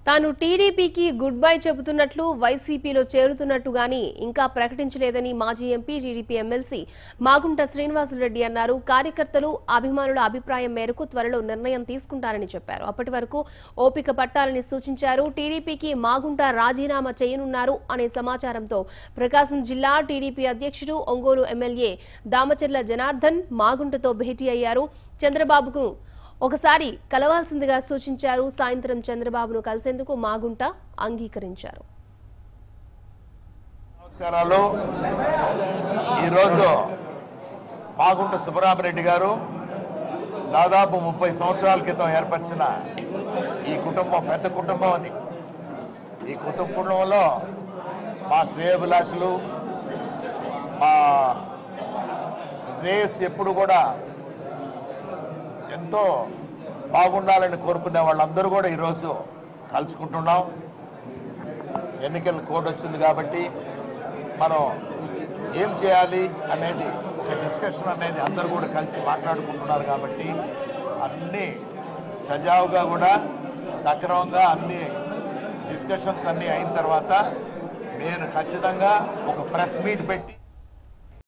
తాను టీడీపీకి good bye చెబుతున్నట్లు వైసీపీలో చేరుతున్నట్టు గాని ఇంకా ప్రకటించలేదని మాజీ MP TDP MLC Magunta Srinivasulu Reddy అన్నారు కార్యకర్తలు అభిమానుల అభిప్రాయం మేరకు త్వరలో నిర్ణయం తీసుకుంటారని చెప్పారు అప్పటి వరకు ఓపిక పట్టాలని సూచించారు టీడీపీకి మాగుంట రాజీనామా చేయనున్నారు అనే సమాచారంతో ప్రకాశం జిల్లా టీడీపీ అధ్యక్షుడు ఒంగోలు ఎమ్మెల్యే దామచర్ల జనార్దన్ మాగుంటతో భేటీ అయ్యారు చంద్రబాబుకు ఒకసారి కలవాల్సిందిగా సూచించారు సాయంత్రం చంద్రబాబును కలిసేందుకు మాగుంట అంగీకరించారు నమస్కారాలు ఈరోజు మాగుంట సుబ్బరామరెడ్డి గారు దాదాపు ముప్పై సంవత్సరాల క్రితం ఏర్పరిచిన ఈ కుటుంబం పెద్ద కుటుంబం అది ఈ కుటుంబంలో మా శ్రేయభిలాషులు మా శ్రేయస్సు ఎప్పుడు కూడా ఎంతో బాగుండాలని కోరుకునే వాళ్ళందరూ కూడా ఈరోజు కలుసుకుంటున్నాం ఎన్నికల కోడ్ వచ్చింది కాబట్టి మనం ఏం చేయాలి అనేది ఒక డిస్కషన్ అనేది అందరూ కూడా కలిసి మాట్లాడుకుంటున్నారు కాబట్టి అన్నీ సజావుగా కూడా సక్రమంగా అన్ని డిస్కషన్స్ అన్నీ అయిన తర్వాత నేను ఖచ్చితంగా ఒక ప్రెస్ మీట్ పెట్టి